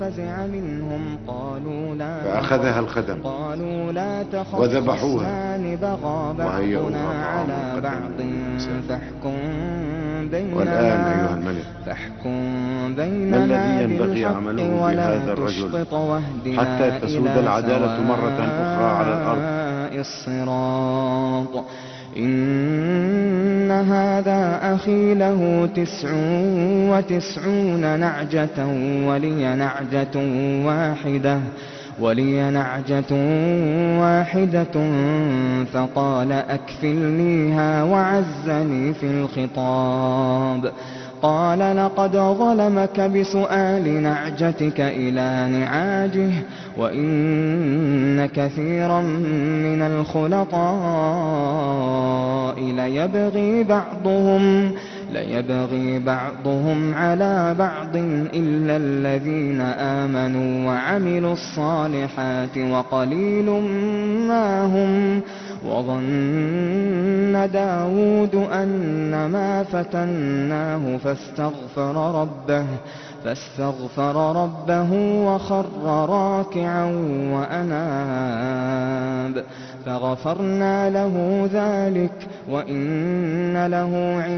فزع منهم قالوا لا فأخذها الخدم قالوا لا تخف وذبحوها. خصمان بغى وهيئوا بعضنا لها على طعاما بعض قدموا للإنسان. فاحكم والآن أيها بيننا الملك فاحكم ما بيننا الذي ينبغي بالحق عمله ولا بهذا الرجل تشطط واهدنا حتى تسود إلى العدالة مرة أخرى على الأرض؟ سواء الصراط إن هذا أخي له تسع وتسعون نعجة ولي نعجة واحدة ولي نعجة واحدة فقال أكفلنيها وعزني في الخطاب قال لقد ظلمك بسؤال نعجتك إلى نعاجه وإن كثيرا من الخلطاء ليبغي بعضهم ليبغي بعضهم على بعض إلا الذين آمنوا وعملوا الصالحات وقليل ما هم وظن داود أن ما فتناه فاستغفر ربه فاستغفر ربه وخر راكعا وأناب فغفرنا له ذلك وإن له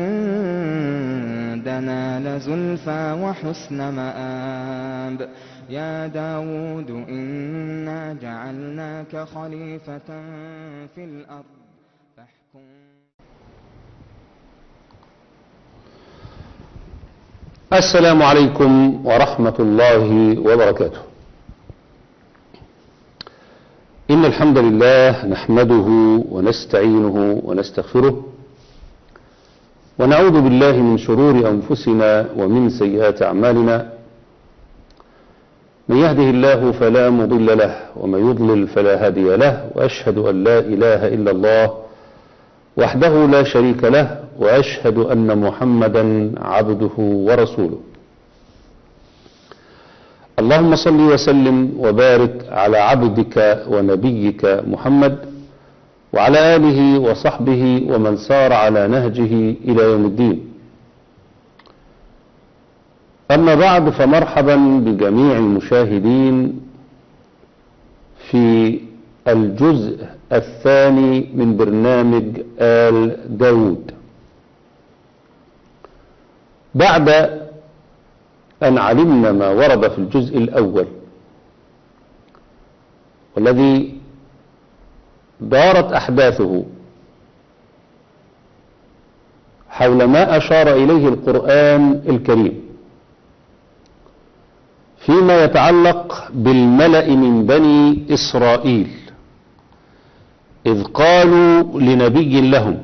عندنا لزلفى وحسن مآب يا داود إنا جعلناك خليفة في الأرض فاحكم السلام عليكم ورحمة الله وبركاته إن الحمد لله نحمده ونستعينه ونستغفره ونعوذ بالله من شرور أنفسنا ومن سيئات أعمالنا من يهده الله فلا مضل له ومن يضلل فلا هادي له وأشهد أن لا إله إلا الله وحده لا شريك له وأشهد أن محمدا عبده ورسوله اللهم صل وسلم وبارك على عبدك ونبيك محمد وعلى آله وصحبه ومن سار على نهجه إلى يوم الدين أما بعد فمرحبا بجميع المشاهدين في الجزء الثاني من برنامج آل داود بعد أن علمنا ما ورد في الجزء الأول والذي دارت أحداثه حول ما أشار إليه القرآن الكريم فيما يتعلق بالملأ من بني إسرائيل إذ قالوا لنبي لهم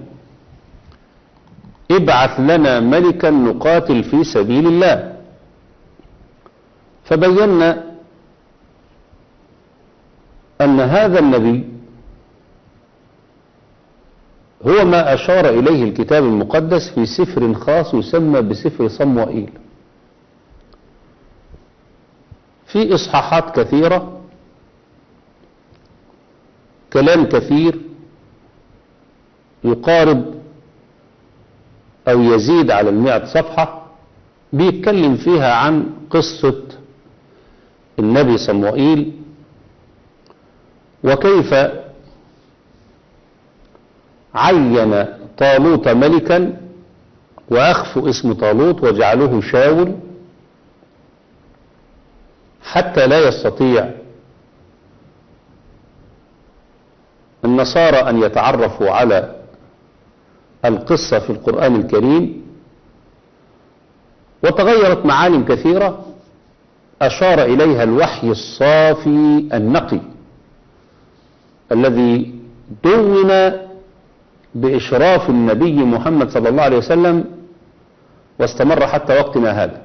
ابعث لنا ملكا نقاتل في سبيل الله فبينا أن هذا النبي هو ما أشار إليه الكتاب المقدس في سفر خاص يسمى بسفر صموئيل في إصحاحات كثيرة كلام كثير يقارب أو يزيد على المئة صفحة بيتكلم فيها عن قصة النبي صموئيل وكيف عين طالوت ملكا وأخفوا اسم طالوت وجعلوه شاول حتى لا يستطيع النصارى أن يتعرفوا على القصة في القرآن الكريم وتغيرت معالم كثيرة أشار إليها الوحي الصافي النقي الذي دون بإشراف النبي محمد صلى الله عليه وسلم واستمر حتى وقتنا هذا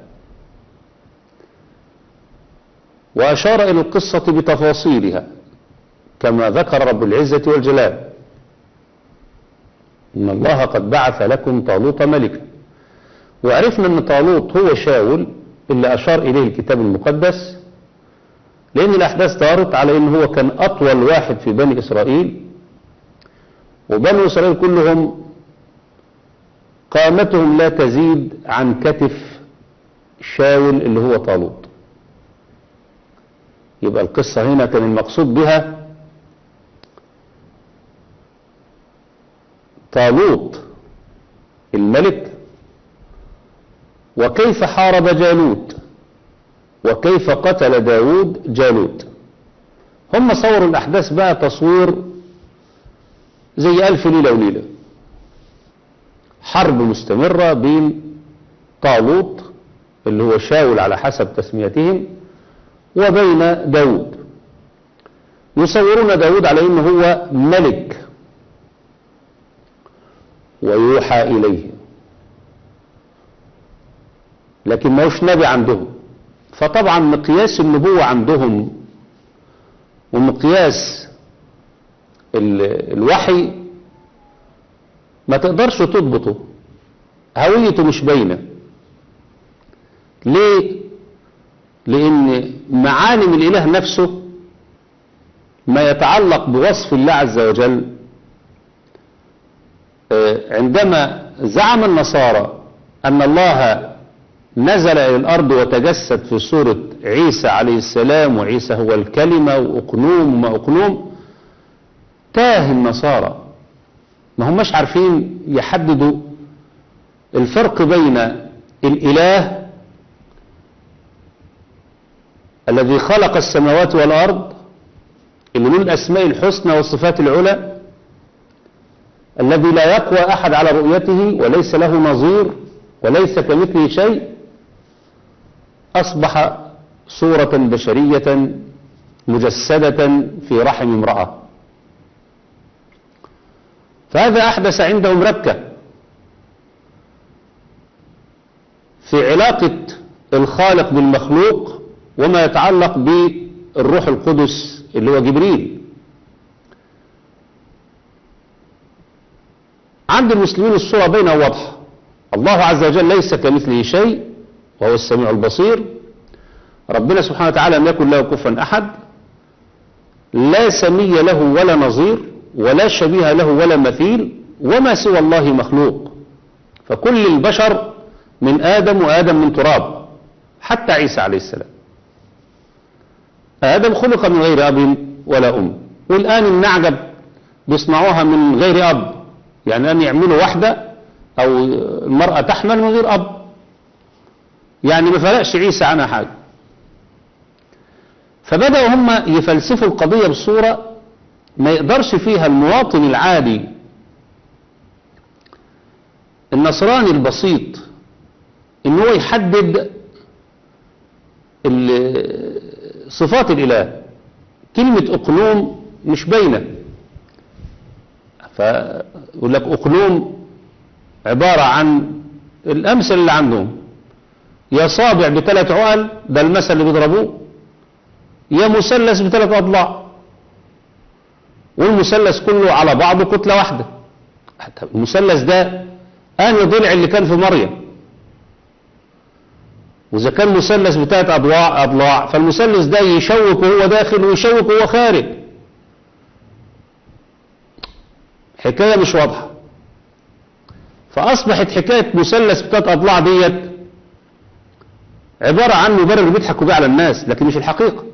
وأشار إلى القصة بتفاصيلها كما ذكر رب العزة والجلال إن الله قد بعث لكم طالوت ملكا وعرفنا أن طالوت هو شاول اللي أشار إليه الكتاب المقدس لأن الأحداث دارت على أنه هو كان أطول واحد في بني إسرائيل وبني إسرائيل كلهم قامتهم لا تزيد عن كتف شاول اللي هو طالوت يبقى القصة هنا كان المقصود بها طالوت الملك وكيف حارب جالوت وكيف قتل داود جالوت هم صوروا الأحداث بقى تصوير زي ألف ليلة وليلة حرب مستمرة بين طالوت اللي هو شاول على حسب تسميتهم وبين داود يصورون داود على انه هو ملك ويوحى اليه لكن ما هوش نبي عندهم فطبعا مقياس النبوة عندهم ومقياس ال- الوحي ما تقدرش تضبطه هويته مش باينة ليه لان معالم الاله نفسه ما يتعلق بوصف الله عز وجل آه، عندما زعم النصارى ان الله نزل الى الارض وتجسد في صورة عيسى عليه السلام وعيسى هو الكلمة واقنوم وما اقنوم تاه النصارى ما هماش عارفين يحددوا الفرق بين الاله الذي خلق السماوات والأرض اللي من الأسماء الحسنى والصفات العلى الذي لا يقوى أحد على رؤيته وليس له نظير وليس كمثله شيء أصبح صورة بشرية مجسدة في رحم امرأة فهذا أحدث عندهم ركة في علاقة الخالق بالمخلوق وما يتعلق بالروح القدس اللي هو جبريل عند المسلمين الصورة بينه واضحة الله عز وجل ليس كمثله شيء وهو السميع البصير ربنا سبحانه وتعالى لم يكن له كفوا أحد لا سمي له ولا نظير ولا شبيه له ولا مثيل وما سوى الله مخلوق فكل البشر من آدم وآدم من تراب حتى عيسى عليه السلام آدم خلق من غير أب ولا أم والآن النعجب بيصنعوها من غير أب يعني أن يعملوا واحدة أو المرأة تحمل من غير أب يعني ما فرقش عيسى عنها حاجة فبدأوا هم يفلسفوا القضية بصورة ما يقدرش فيها المواطن العادي النصراني البسيط ان هو يحدد ال- صفات الاله كلمة اقلوم مش باينة فيقول لك اقلوم عبارة عن الامثل اللي عندهم يا صابع بثلاث عقل ده المثل اللي بيضربوه يا مثلث بثلاث اضلاع والمثلث كله على بعضه كتلة واحدة حتى المثلث ده انهي ضلع اللي كان في مريم وإذا كان مثلث بتلات أضلاع أضلاع فالمثلث ده يشوك وهو داخل ويشوك وهو خارج حكاية مش واضحة فأصبحت حكاية مثلث بتلات أضلاع ديت عبارة عن مبرر بيضحكوا بيه على الناس لكن مش الحقيقة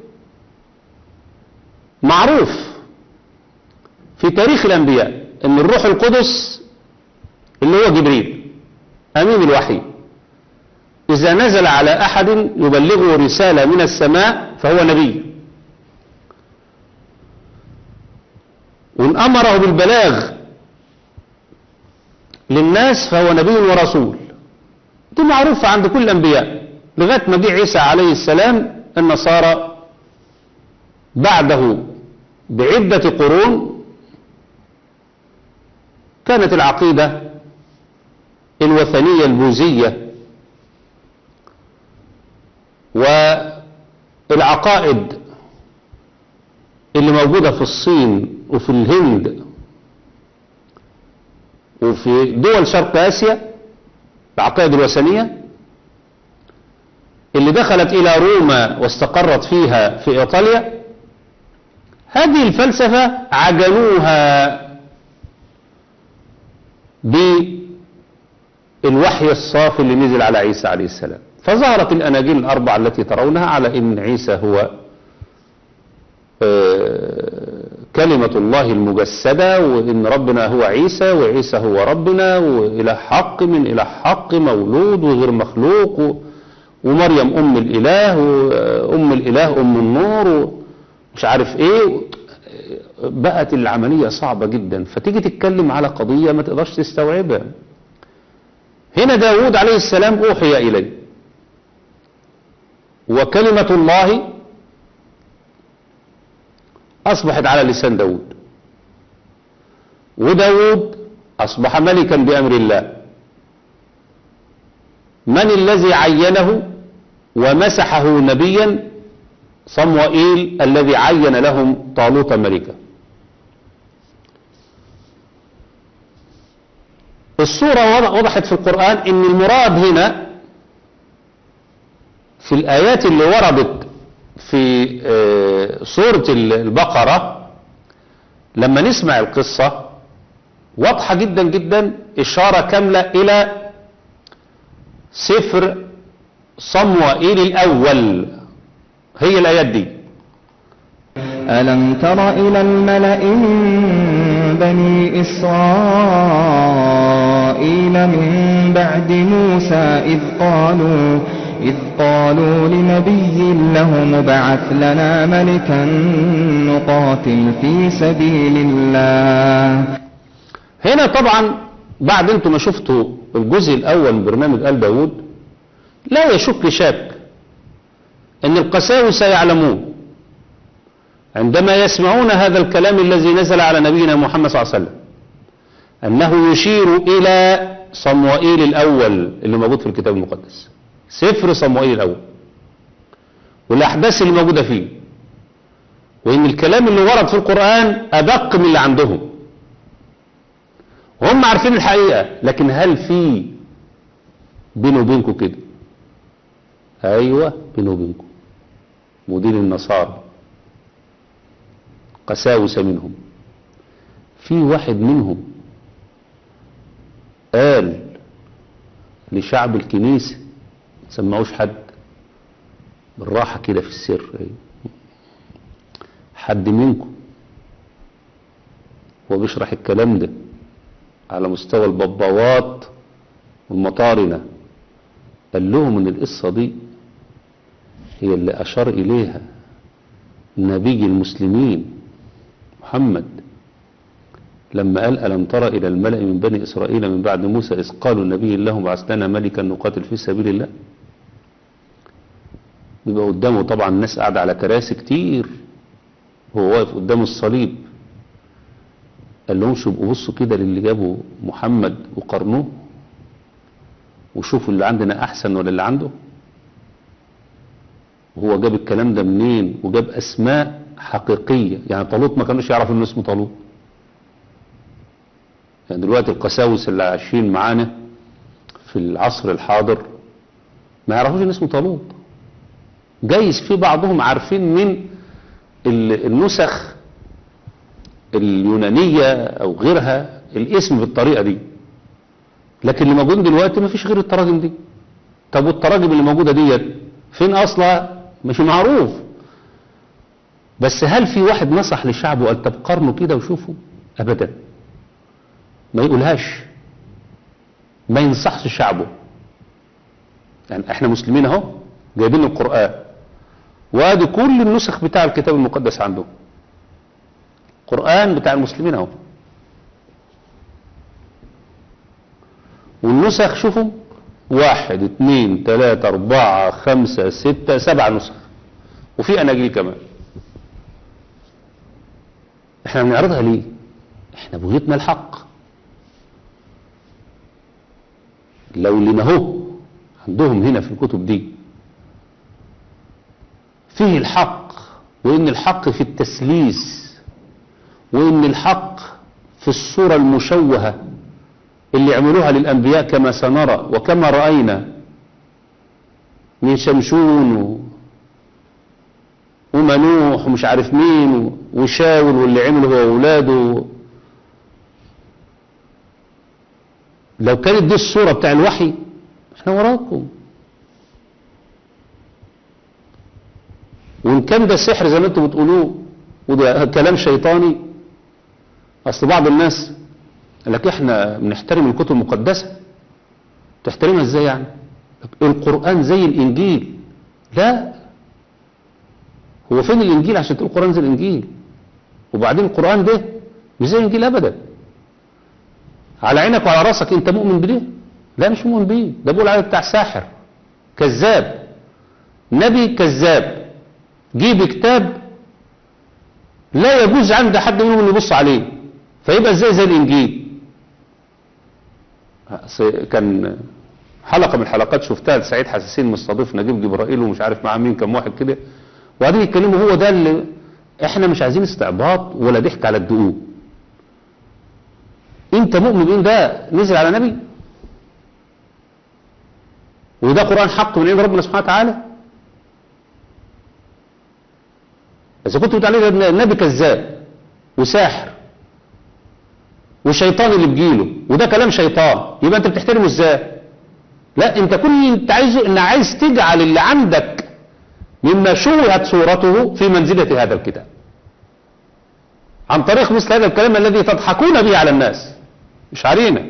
معروف في تاريخ الأنبياء أن الروح القدس اللي هو جبريل أمين الوحي إذا نزل على أحد يبلغه رسالة من السماء فهو نبي وإن أمره بالبلاغ للناس فهو نبي ورسول دي معروفة عند كل الأنبياء لغاية ما جه عيسى عليه السلام النصارى بعده بعدة قرون كانت العقيدة الوثنية البوذية والعقائد اللي موجودة في الصين وفي الهند وفي دول شرق آسيا العقائد الوثنية اللي دخلت إلى روما واستقرت فيها في إيطاليا هذه الفلسفة عجلوها بالوحي الصافي اللي نزل على عيسى عليه السلام فظهرت الأناجيل الأربعة التي ترونها على إن عيسى هو آه، كلمة الله المجسدة وإن ربنا هو عيسى وعيسى هو ربنا وإله حق من إله حق مولود وغير مخلوق و- ومريم أم الإله وأم الإله أم النور ومش عارف إيه بقت العملية صعبة جدا فتيجي تتكلم على قضية ما تقدرش تستوعبها هنا داود عليه السلام أوحي إليه وكلمة الله أصبحت على لسان داود وداود أصبح ملكا بأمر الله من الذي عينه ومسحه نبيا صموئيل الذي عين لهم طالوت ملكا الصورة وض- وضحت في القرآن ان المراد هنا في الآيات اللي وردت في آه، سورة ال- البقرة لما نسمع القصة واضحة جدا جدا إشارة كاملة إلى سفر صموئيل الأول هي الآيات دي ألم تر إلى الملأ من بني إسرائيل من بعد موسى إذ قالوا إذ قالوا لنبي له مبعث لنا ملكا نقاتل في سبيل الله هنا طبعا بعد انتم ما شفتوا الجزء الاول من برنامج آل داود لا يشك شك ان القساوسة يعلمون عندما يسمعون هذا الكلام الذي نزل على نبينا محمد صلى الله عليه وسلم انه يشير الى صموئيل الاول اللي موجود في الكتاب المقدس سفر صموئيل الاول والاحداث اللي موجودة فيه وان الكلام اللي ورد في القرآن ادق من اللي عندهم هم عارفين الحقيقة لكن هل في بينه وبينكم كده ايوه بينه وبينكم مدير النصارى قساوسة منهم في واحد منهم قال لشعب الكنيسة ما سمعوش حد بالراحة كده في السر أيوة. حد منكم هو بيشرح الكلام ده على مستوى الببوات والمطارنة قال لهم ان القصة دي هي اللي اشار اليها نبي المسلمين محمد لما قال ألم تر إلى الملأ من بني إسرائيل من بعد موسى إذ قالوا النبي لهم بعث لنا ملكا نقاتل في سبيل الله يبقى قدامه طبعا الناس قاعدة على كراسي كتير هو واقف قدام الصليب قال لهم شو بصوا كده للي جابوا محمد وقارنوه وشوفوا اللي عندنا احسن ولا اللي عنده وهو جاب الكلام ده منين وجاب اسماء حقيقية يعني طالوت ما كانوش يعرفوا انه اسمه طالوت يعني دلوقتي القساوس اللي عايشين معانا في العصر الحاضر ما يعرفوش ان اسمه طالوت جايز في بعضهم عارفين من ال- النسخ اليونانية او غيرها الاسم بالطريقة دي لكن اللي موجود دلوقتي ما فيش غير التراجم دي طب والتراجم اللي موجودة ديت فين اصلا مش معروف بس هل في واحد نصح لشعبه قال طب قارنوا كده وشوفوا ابدا ما يقولهاش ما ينصحش شعبه يعني احنا مسلمين اهو جايبين القرآن وادي كل النسخ بتاع الكتاب المقدس عندهم قرآن بتاع المسلمين اهو والنسخ شوفوا واحد اتنين تلاتة اربعة خمسة ستة سبع نسخ وفي اناجيل كمان احنا بنعرضها ليه احنا بغيتنا الحق لو لنا هو عندهم هنا في الكتب دي فيه الحق وان الحق في التسليس وان الحق في الصورة المشوهة اللي عملوها للأنبياء كما سنرى وكما رأينا من شمشون و... ومنوح ومش عارف مين و... وشاول واللي عمله هو وأولاده لو كانت دي الصورة بتاع الوحي احنا وراكم وإن كان ده سحر زي ما انتم بتقولوه وده كلام شيطاني اصل بعض الناس قال لك احنا بنحترم الكتب المقدسة تحترمها ازاي يعني القرآن زي الانجيل لا هو فين الانجيل عشان تقول القرآن زي الانجيل وبعدين القرآن ده مش زي الانجيل ابدا على عينك وعلى راسك انت مؤمن بده لا مش مؤمن بيه ده بيقول عليه بتاع ساحر كذاب نبي كذاب جيب كتاب لا يجوز عند حد منهم انه يبص عليه فيبقى ازاي زي الانجيل أصل كان حلقه من الحلقات شفتها سعيد حساسين مستضيف نجيب جبرائيل ومش عارف معاه مين كم واحد كده وبعدين يتكلموا هو ده اللي احنا مش عايزين استعباط ولا ضحك على الدقوق انت مؤمن ان ده نزل على نبي وده قرآن حق من عند ربنا سبحانه وتعالى إذا كنت بتقول عليه ده النبي كذاب وساحر وشيطان اللي بيجيله وده كلام شيطان يبقى انت بتحترمه ازاي لا انت كل اللي انت عايزه ان عايز تجعل اللي عندك مما شوهت صورته في منزلة هذا الكتاب عن طريق مثل هذا الكلام الذي تضحكون به على الناس مش علينا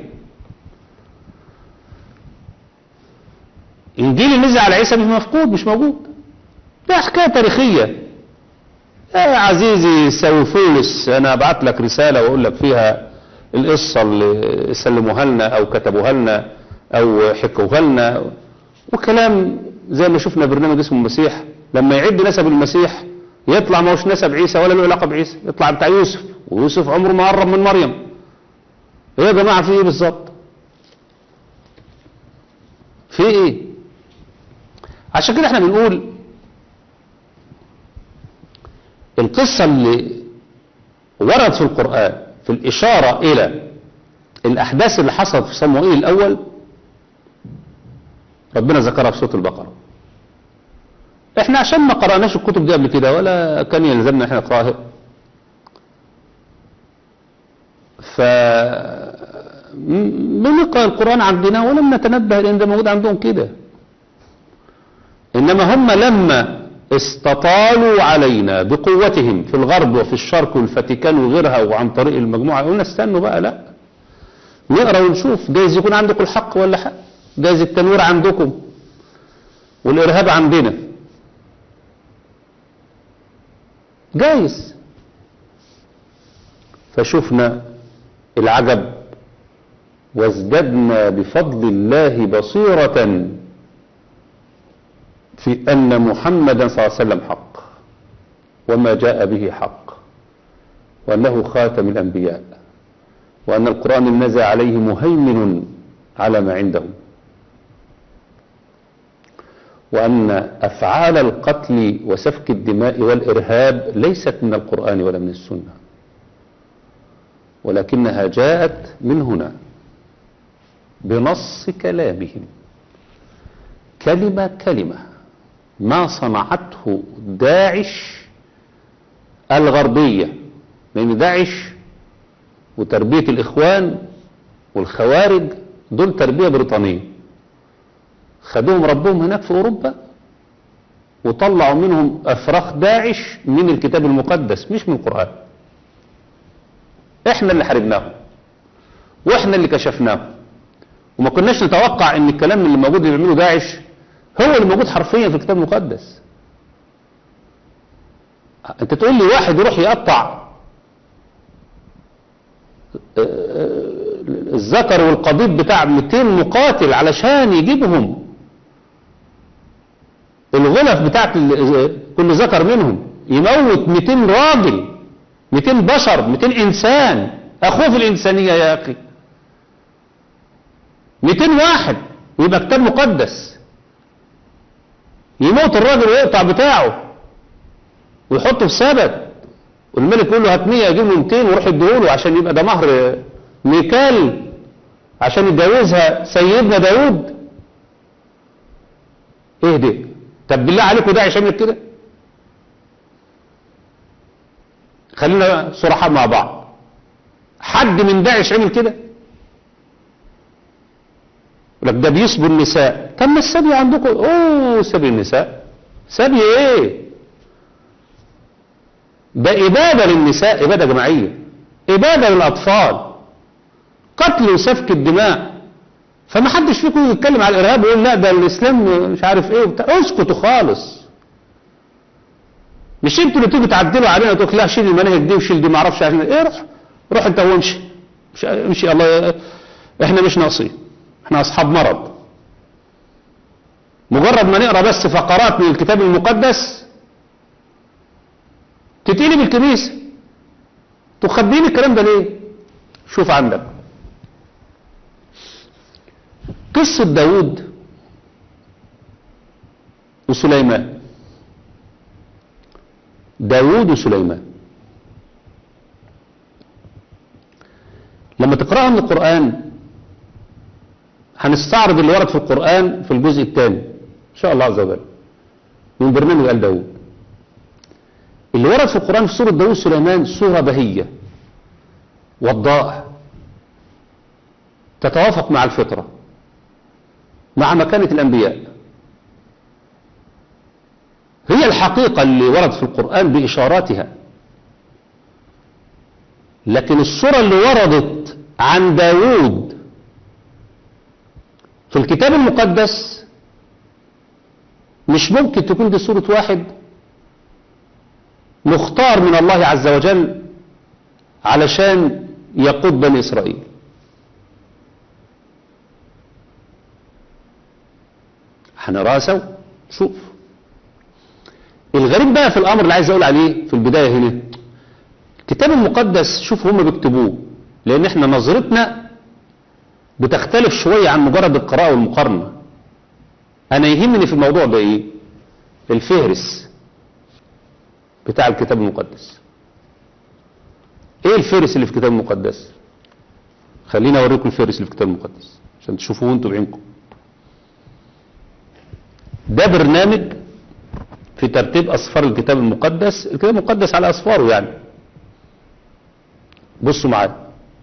انجيل اللي نزل على عيسى مش مفقود مش موجود ده حكايه تاريخيه يا عزيزي سوفولس انا ابعت لك رساله واقول لك فيها القصه اللي سلموها لنا او كتبوها لنا او حكوها لنا وكلام زي ما شفنا برنامج اسمه المسيح لما يعد نسب المسيح يطلع ما هوش نسب عيسى ولا له علاقه بعيسى يطلع بتاع يوسف ويوسف عمره ما قرب من مريم ايه يا جماعه في ايه بالظبط في ايه عشان كده احنا بنقول القصة اللي ورد في القرآن في الإشارة إلى الأحداث اللي حصلت في صموئيل الأول ربنا ذكرها في سورة البقرة احنا عشان ما قرأناش الكتب دي قبل كده ولا كان يلزمنا احنا نقراها ف بنقرأ القرآن عندنا ولم نتنبه لأن ده موجود عندهم كده إنما هم لما استطالوا علينا بقوتهم في الغرب وفي الشرق والفاتيكان وغيرها وعن طريق المجموعة قلنا استنوا بقى لا نقرأ ونشوف جايز يكون عندكم الحق ولا حق جايز التنوير عندكم والإرهاب عندنا جايز فشفنا العجب وازددنا بفضل الله بصيرة في أن محمدا صلى الله عليه وسلم حق وما جاء به حق وأنه خاتم الأنبياء وأن القرآن النزل عليه مهيمن على ما عندهم وأن أفعال القتل وسفك الدماء والإرهاب ليست من القرآن ولا من السنة ولكنها جاءت من هنا بنص كلامهم كلمة كلمة ما صنعته داعش الغربية لأن داعش وتربية الإخوان والخوارج دول تربية بريطانية خدوهم ربهم هناك في أوروبا وطلعوا منهم أفراخ داعش من الكتاب المقدس مش من القرآن احنا اللي حاربناهم واحنا اللي كشفناهم وما كناش نتوقع ان الكلام اللي موجود اللي بيعمله داعش هو اللي موجود حرفيا في الكتاب المقدس انت تقول لي واحد يروح يقطع الذكر والقضيب بتاع 200 مقاتل علشان يجيبهم الغلف بتاعت كل ذكر منهم يموت 200 راجل 200 بشر 200 انسان اخوه في الانسانيه يا اخي 200 واحد ويبقى كتاب مقدس يموت الراجل ويقطع بتاعه ويحطه في سبت والملك يقول له هات 100 يجيب له 200 ويروح يديهوله عشان يبقى ده مهر ميكال عشان يتجوزها سيدنا داود ايه ده طب بالله عليكم ده عشان كده خلينا صراحة مع بعض حد من داعش عمل كده لك ده بيسبوا النساء طب ما السبي عندكم اوه سبي النساء سبي ايه ده إبادة للنساء إبادة جماعية إبادة للأطفال قتل وسفك الدماء فما حدش فيكم يتكلم على الإرهاب ويقول لا ده الإسلام مش عارف إيه وبتاع اسكتوا خالص مش انتوا اللي تيجوا تعدلوا علينا وتقول لا شيل المناهج دي وشيل دي ما اعرفش عشان ايه روح روح انت وامشي مش- امشي الله احنا مش ناقصين احنا اصحاب مرض مجرد ما نقرا بس فقرات من الكتاب المقدس تتقلب الكنيسه تخبين الكلام ده ليه شوف عندك قصة داود وسليمان داود وسليمان لما تقرأها من القرآن هنستعرض اللي ورد في القرآن في الجزء الثاني إن شاء الله عز وجل من برنامج آل داود اللي ورد في القرآن في سورة داود سليمان سورة بهية وضاء تتوافق مع الفطرة مع مكانة الأنبياء هي الحقيقة اللي ورد في القرآن بإشاراتها لكن الصورة اللي وردت عن داود في الكتاب المقدس مش ممكن تكون دي صورة واحد مختار من الله عز وجل علشان يقود بني إسرائيل هنراها سوا شوف الغريب بقى في الامر اللي عايز اقول عليه في البدايه هنا الكتاب المقدس شوف هم بيكتبوه لان احنا نظرتنا بتختلف شويه عن مجرد القراءه والمقارنه انا يهمني في الموضوع ده ايه الفهرس بتاع الكتاب المقدس ايه الفهرس اللي في الكتاب المقدس خليني اوريكم الفهرس اللي في الكتاب المقدس عشان تشوفوه انتوا بعينكم ده برنامج في ترتيب أصفار الكتاب المقدس الكتاب المقدس على أصفاره يعني بصوا معايا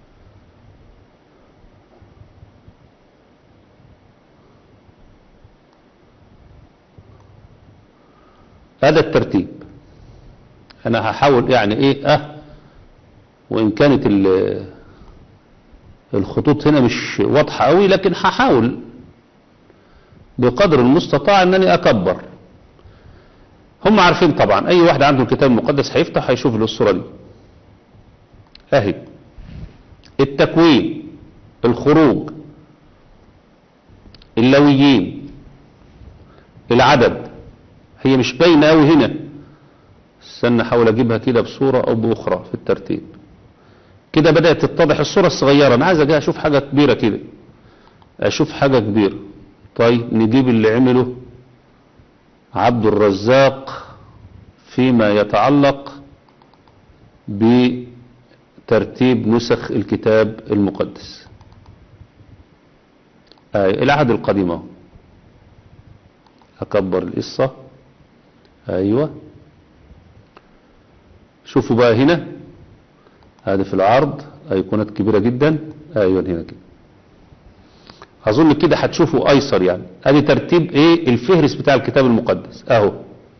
هذا الترتيب أنا هحاول يعني إيه أه وإن كانت ال- الخطوط هنا مش واضحة قوي لكن هحاول بقدر المستطاع أنني أكبر هم عارفين طبعا اي واحد عنده الكتاب المقدس هيفتح هيشوف له الصوره دي اهي التكوين الخروج اللويين العدد هي مش باينه قوي هنا استنى احاول اجيبها كده بصوره او باخرى في الترتيب كده بدات تتضح الصوره الصغيره انا عايز اجي اشوف حاجه كبيره كده اشوف حاجه كبيره طيب نجيب اللي عمله عبد الرزاق فيما يتعلق بترتيب نسخ الكتاب المقدس آه العهد القديم اهو أكبر القصة أيوة شوفوا بقى هنا هذا في العرض أيقونات كبيرة جدا أيوة هنا كده اظن كده هتشوفوا ايسر يعني ادي ترتيب ايه الفهرس بتاع الكتاب المقدس اهو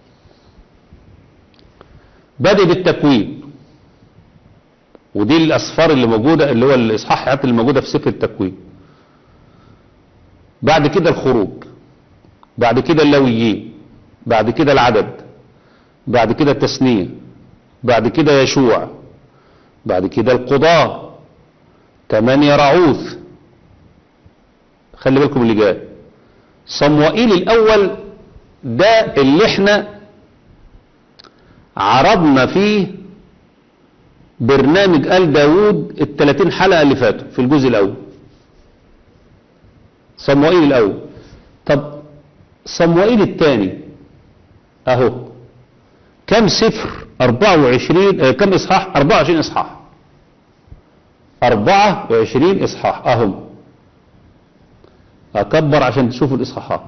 بادئ بالتكوين ودي الاصفار اللي موجوده اللي هو الاصحاحات اللي موجوده في سفر التكوين بعد كده الخروج بعد كده اللويين بعد كده العدد بعد كده التثنيه بعد كده يشوع بعد كده القضاه ثمانية رعوث خلي بالكم اللي جاي صموئيل الاول ده اللي احنا عرضنا فيه برنامج آل داود التلاتين حلقة اللي فاتوا في الجزء الاول صموئيل الاول طب صموئيل الثاني اهو كم سفر 24 آه كم اصحاح 24 اصحاح 24 اصحاح اهم اكبر عشان تشوفوا الاصحاحات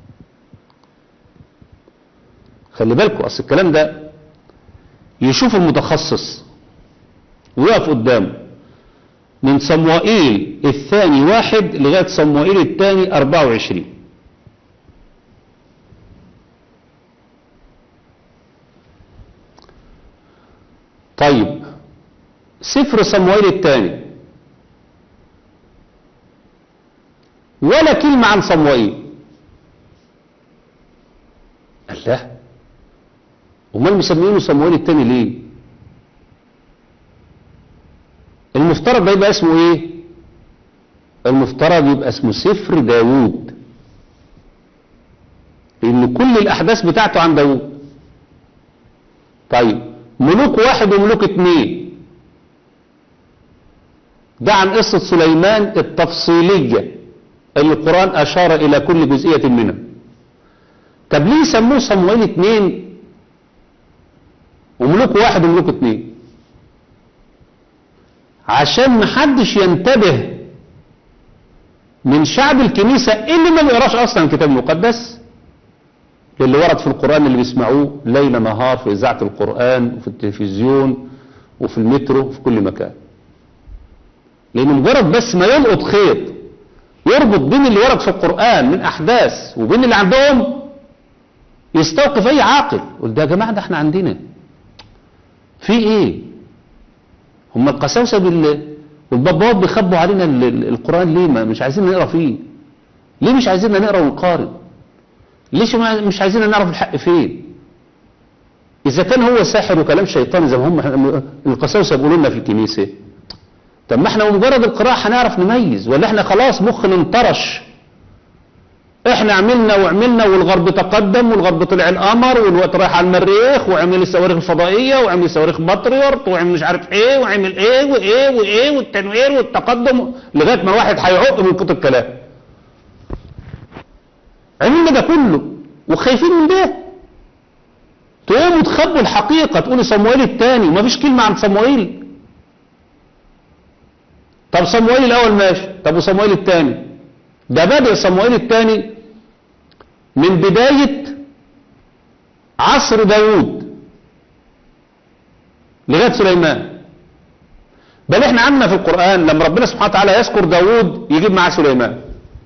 خلي بالكم اصل الكلام ده يشوف المتخصص ويقف قدامه من صموئيل الثاني واحد لغاية صموئيل الثاني 24 طيب سفر صموئيل الثاني ولا كلمة عن صموئيل الله امال مسمينه صموئيل الثاني ليه المفترض ده يبقى اسمه ايه المفترض يبقى اسمه سفر داوود لان كل الاحداث بتاعته عن داوود طيب ملوك واحد وملوك اتنين ده عن قصة سليمان التفصيلية اللي القرآن أشار إلى كل جزئية منها طب ليه سموه صموئيل اتنين وملوك واحد وملوك اتنين عشان محدش ينتبه من شعب الكنيسة اللي ما بيقراش أصلا الكتاب المقدس اللي ورد في القرآن اللي بيسمعوه ليل نهار في إذاعة القرآن وفي التلفزيون وفي المترو وفي كل مكان لأن مجرد بس ما يلقط خيط يربط بين اللي ورد في القرآن من أحداث وبين اللي عندهم يستوقف أي عاقل يقول ده يا جماعة ده احنا عندنا في ايه هم القساوسة بال... والبابات بيخبوا علينا ال- ال- القرآن ليه ما مش عايزين نقرا فيه ليه مش عايزين نقرا ونقارن ليش ما- مش عايزين نعرف الحق فين إذا كان هو ساحر وكلام شيطاني زي ما هم القساوسة بيقولوا لنا في الكنيسة طب ما احنا بمجرد القراءة هنعرف نميز ولا احنا خلاص مخنا انطرش احنا عملنا وعملنا والغرب تقدم والغرب طلع القمر والوقت رايح على المريخ وعمل الصواريخ الفضائية وعمل صواريخ بطريرت وعمل مش عارف ايه وعمل ايه وايه وايه والتنوير والتقدم لغاية ما واحد هيعق من كتر الكلام عملنا ده كله وخايفين من ده تقوموا تخبوا الحقيقة تقولوا صموئيل الثاني ومفيش كلمة عن صموئيل طب صموئيل الأول ماشي طب وصموئيل الثاني ده بدأ صموئيل الثاني من بداية عصر داوود لغاية سليمان بل احنا عندنا في القرآن لما ربنا سبحانه وتعالى يذكر داوود يجيب معاه سليمان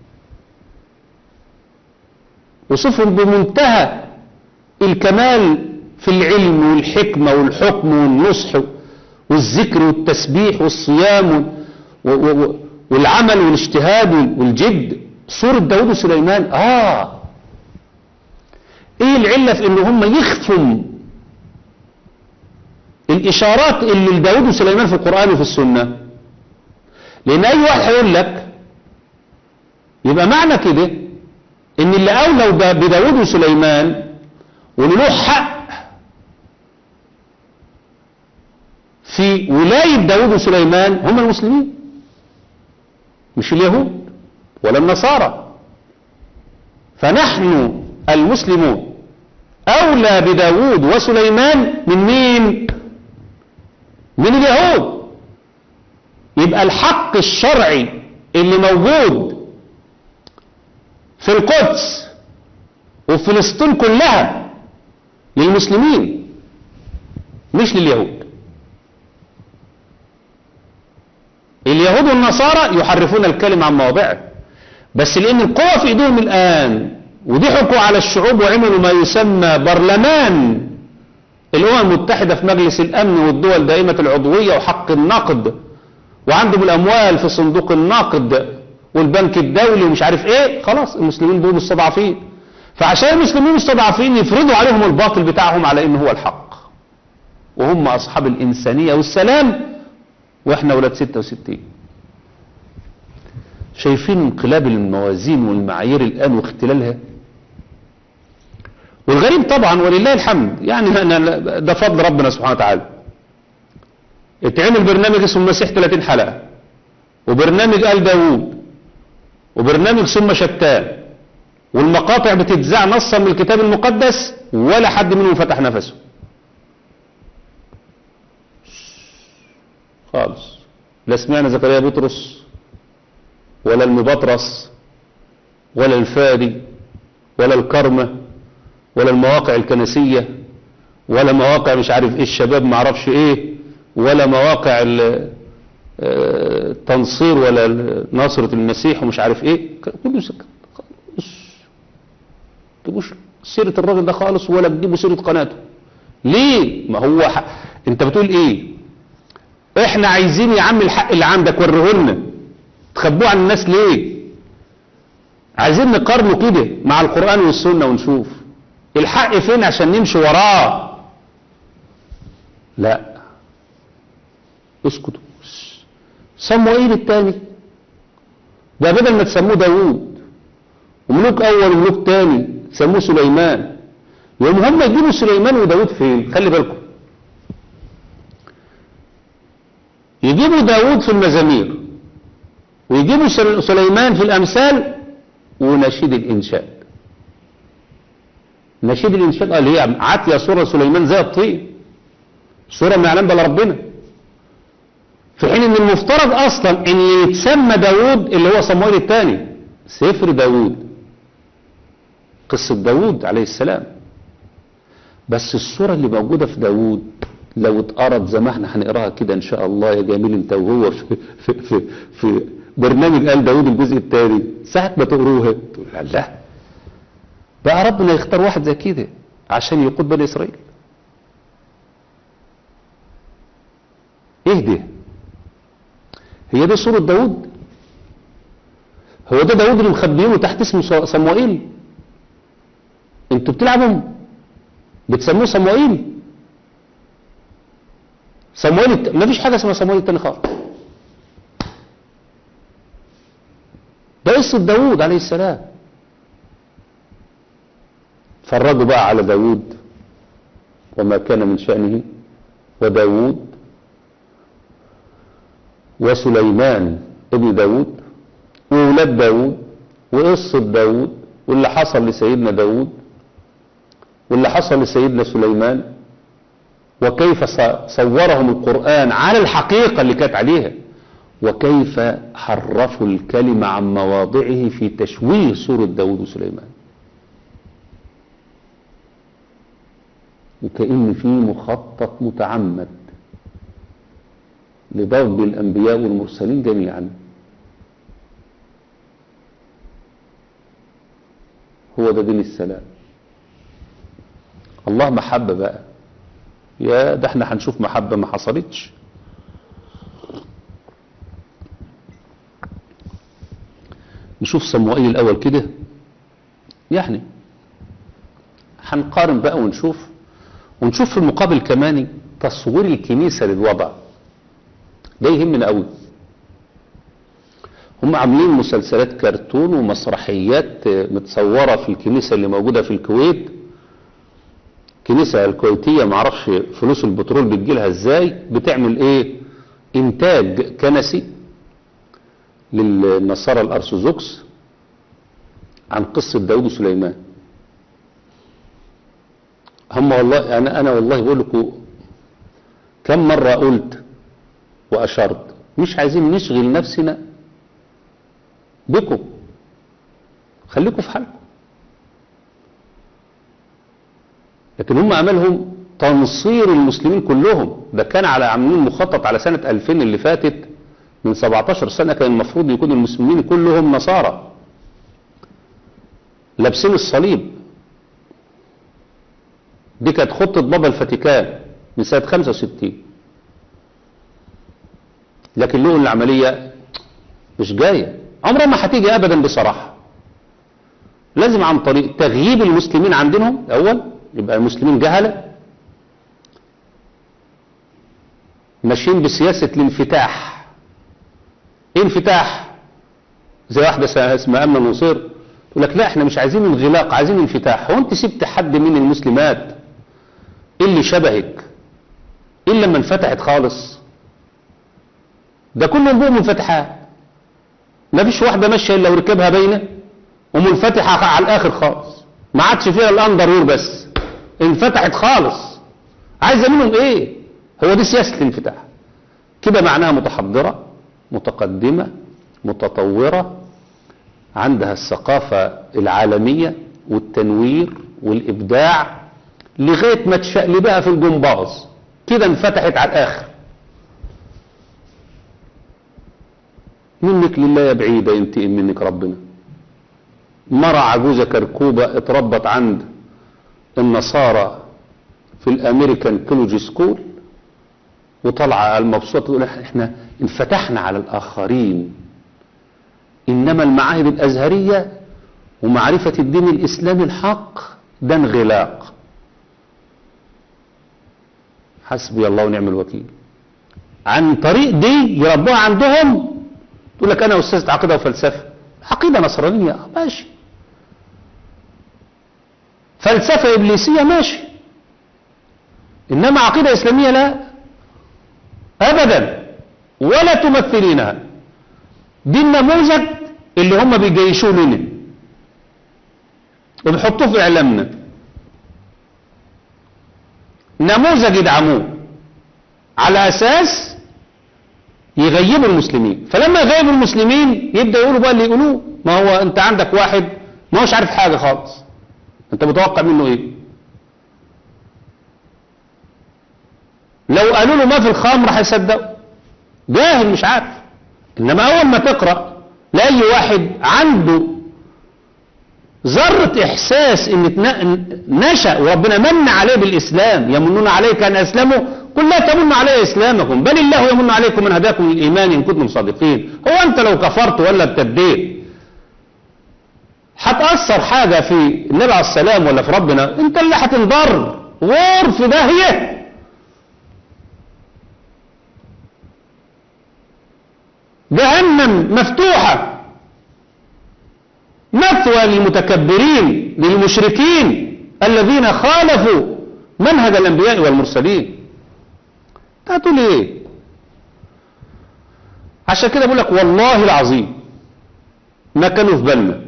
وصفهم بمنتهى الكمال في العلم والحكمة والحكم والنصح والذكر والتسبيح والصيام و- و- و- والعمل والاجتهاد والجد سورة داود وسليمان آه ايه العلة في ان هم يخفوا الاشارات اللي لداود وسليمان في القرآن وفي السنة لان اي واحد هيقول لك يبقى معنى كده ان اللي اولوا ب- بداود وسليمان واللي له حق في ولاية داود وسليمان هم المسلمين مش اليهود ولا النصارى فنحن المسلمون أولى بداود وسليمان من مين من اليهود يبقى الحق الشرعي اللي موجود في القدس وفي فلسطين كلها للمسلمين مش لليهود اليهود والنصارى يحرفون الكلمة عن مواضعه بس لأن القوة في إيديهم الآن وضحكوا على الشعوب وعملوا ما يسمى برلمان الأمم المتحدة في مجلس الأمن والدول دائمة العضوية وحق النقد وعندهم الأموال في صندوق النقد والبنك الدولي ومش عارف إيه خلاص المسلمين دول مستضعفين فعشان المسلمين مستضعفين يفرضوا عليهم الباطل بتاعهم على إنه هو الحق وهم أصحاب الإنسانية والسلام واحنا ولاد 66 شايفين انقلاب الموازين والمعايير الآن واختلالها والغريب طبعا ولله الحمد يعني أنا ده فضل ربنا سبحانه وتعالى اتعمل برنامج اسمه المسيح 30 حلقة وبرنامج آل داوود وبرنامج ثم شتان والمقاطع بتتذاع نصا من الكتاب المقدس ولا حد منهم فتح نفسه خالص لا سمعنا زكريا بطرس ولا المبطرس ولا الفادي ولا الكرمة ولا المواقع الكنسية ولا مواقع مش عارف ايه الشباب معرفش ايه ولا مواقع ال- آه، التنصير ولا ال- ناصرة المسيح ومش عارف ايه كله سكت خالص تجيبوش سيرة الراجل ده خالص ولا تجيبوا سيرة قناته ليه ما هو ح- انت بتقول ايه احنا عايزين يا عم الحق اللي عندك وريه لنا تخبوه عن الناس ليه عايزين نقارنه كده مع القرآن والسنة ونشوف الحق فين عشان نمشي وراه لا اسكتوا صموئيل التاني ده بدل ما تسموه داوود وملوك اول وملوك تاني تسموه سليمان يوم هم يجيبوا سليمان وداوود فين خلي بالكم يجيبوا داوود في المزامير ويجيبوا سل- سليمان في الامثال ونشيد الانشاد نشيد الانشاد قال هي عاتيه سوره سليمان زي الطين سوره ما يعلم بها ربنا في حين ان المفترض اصلا ان اللي يتسمى داوود اللي هو صموئيل الثاني سفر داوود قصة داوود عليه السلام بس الصورة اللي موجودة في داوود لو اتقرت زي ما احنا هنقراها كده ان شاء الله يا جميل انت وهو في, في, في, في برنامج قال داوود الجزء الثاني ساعة ما تقروها تقول لا بقى ربنا يختار واحد زي كده عشان يقود بني اسرائيل ايه ده هي دي صورة داود هو ده داود اللي مخبيينه تحت اسمه ص- صموئيل انتوا بتلعبوا بتسموه صموئيل صموئيل الت... ما فيش حاجة اسمها صموئيل التاني خالص ده قصة داود عليه السلام فرجوا بقى على داود وما كان من شأنه وداود وسليمان ابن داود وولاد داود وقصة داود واللي حصل لسيدنا داود واللي حصل لسيدنا سليمان وكيف ص- صورهم القرآن على الحقيقة اللي كانت عليها وكيف حرفوا الكلمة عن مواضعه في تشويه سورة داود وسليمان وكأن في مخطط متعمد لضرب الأنبياء والمرسلين جميعا هو ده دين السلام الله محبة بقى يا ده احنا هنشوف محبة ما حصلتش نشوف صموئيل الأول كده يعني هنقارن بقى ونشوف ونشوف في المقابل كمان تصوير الكنيسة للوضع ده يهمنا قوي هم عاملين مسلسلات كرتون ومسرحيات متصورة في الكنيسة اللي موجودة في الكويت كنيسة الكويتية معرفش فلوس البترول بتجيلها ازاي بتعمل ايه انتاج كنسي للنصارى الارثوذكس عن قصة داود وسليمان هم والله انا انا والله بقول لكم كم مرة قلت واشرت مش عايزين نشغل نفسنا بكم خليكم في حالكم لكن هم عملهم تنصير المسلمين كلهم ده كان على عاملين مخطط على سنة 2000 اللي فاتت من 17 سنة كان المفروض يكون المسلمين كلهم نصارى لابسين الصليب دي كانت خطة بابا الفاتيكان من سنة 65 لكن له العملية مش جاية عمرها ما هتيجي ابدا بصراحة لازم عن طريق تغييب المسلمين عن دينهم الاول يبقى المسلمين جهلة ماشيين بسياسة الانفتاح ايه انفتاح زي واحدة اسمها امنة نصير يقول لك لا احنا مش عايزين انغلاق عايزين انفتاح هو انت سبت حد من المسلمات اللي شبهك الا لما انفتحت خالص ده كلهم بقوا منفتحات ما فيش واحدة ماشية الا وركبها باينة ومنفتحة على الاخر خالص ما عادش فيها الاندرور بس انفتحت خالص عايزة منهم ايه هو دي سياسة الانفتاح كده معناها متحضرة متقدمة متطورة عندها الثقافة العالمية والتنوير والإبداع لغاية ما تشقلبها في الجمباز كده انفتحت على الآخر منك لله يا بعيدة ينتقم منك ربنا مرة عجوزة كركوبة اتربت عند النصارى في الامريكان كولوجي سكول وطالعة المبسوطة تقول احنا انفتحنا على الآخرين إنما المعاهد الأزهرية ومعرفة الدين الإسلامي الحق ده انغلاق حسبي الله ونعم الوكيل عن طريق دي يربوها عندهم تقول لك أنا أستاذ عقيدة وفلسفة عقيدة نصرانية آه، ماشي فلسفة إبليسية ماشي إنما عقيدة إسلامية لا أبدا ولا تمثلينها دي النموذج اللي هم بيجيشوا لنا وبيحطوه في إعلامنا نموذج يدعموه على أساس يغيبوا المسلمين فلما يغيبوا المسلمين يبدأ يقولوا بقى اللي يقولوه ما هو أنت عندك واحد ما هوش عارف حاجة خالص أنت متوقع منه إيه لو قالوا له ما في الخمر هيصدقوا جاهل مش عارف انما اول ما تقرا لاي واحد عنده ذرة احساس ان اتنا- نشأ وربنا من عليه بالاسلام يمنون عليك ان اسلموا قل لا تمنوا علي اسلامكم بل الله يمن عليكم ان هداكم للايمان ان كنتم صادقين هو انت لو كفرت ولا ابتديت هتأثر حاجة في النبي عليه السلام ولا في ربنا انت اللي هتنضر غور في داهية جهنم مفتوحة مثوى للمتكبرين للمشركين الذين خالفوا منهج الأنبياء والمرسلين تقول ايه عشان كده بقول لك والله العظيم ما كانوا في بالنا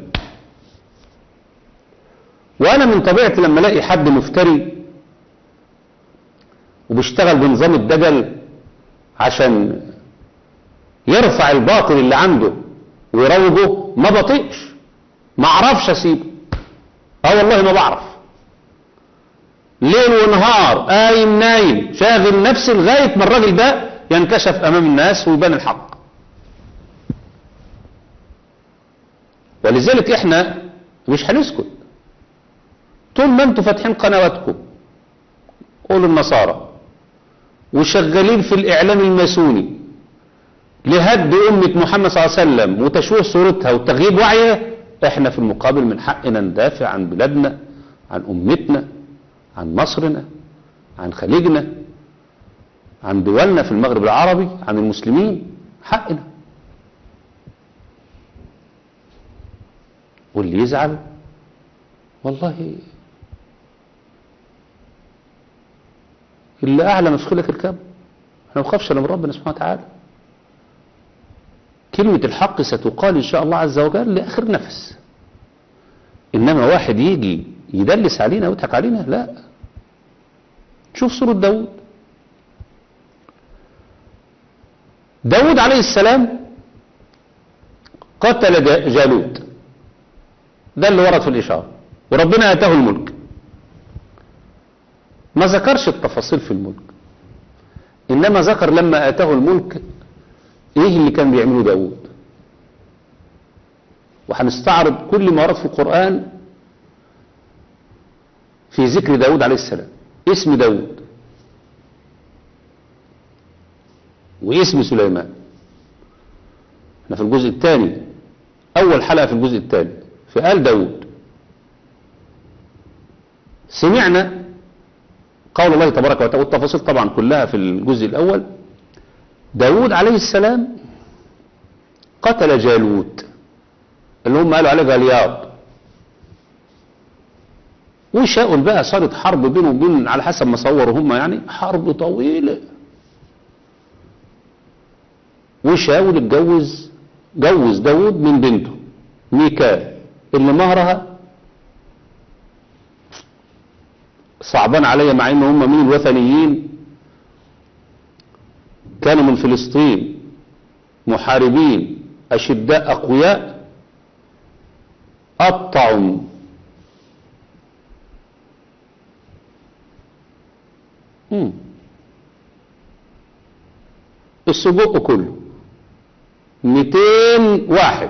وانا من طبيعتي لما الاقي حد مفتري وبيشتغل بنظام الدجل عشان يرفع الباطل اللي عنده ويروجه ما بطيقش ما اعرفش اسيبه اه والله ما بعرف ليل ونهار قايم نايم شاغل نفسي لغايه ما الراجل ده ينكشف امام الناس ويبان الحق ولذلك احنا مش هنسكت طول ما انتوا فاتحين قنواتكم قولوا النصارى وشغالين في الاعلام الماسوني لهد أمة محمد صلى الله عليه وسلم وتشويه صورتها وتغييب وعيها احنا في المقابل من حقنا ندافع عن بلادنا عن أمتنا عن مصرنا عن خليجنا عن دولنا في المغرب العربي عن المسلمين حقنا واللي يزعل والله اللي أعلى مسخلك الكب احنا ما نخافش الا من ربنا سبحانه وتعالى كلمة الحق ستقال إن شاء الله عز وجل لآخر نفس إنما واحد يجي يدلس علينا ويضحك علينا لا شوف سورة داود داود عليه السلام قتل جا- جالوت ده اللي ورد في الإشارة وربنا آتاه الملك ما ذكرش التفاصيل في الملك إنما ذكر لما آتاه الملك ايه اللي كان بيعمله داود وهنستعرض كل ما ورد في القرآن في ذكر داود عليه السلام اسم داود واسم سليمان احنا في الجزء الثاني اول حلقة في الجزء الثاني في آل داود سمعنا قول الله تبارك وتعالى والتفاصيل طبعا كلها في الجزء الأول داود عليه السلام قتل جالوت اللي هم قالوا عليه جلياط وشاول بقى صارت حرب بينه وبين على حسب ما صوروا هم يعني حرب طويلة وشاول اتجوز جوز داود من بنته ميكال اللي مهرها صعبان عليا مع ان هم مين الوثنيين كانوا من فلسطين محاربين أشداء أقوياء قطعوا مم. السجق كله 200 واحد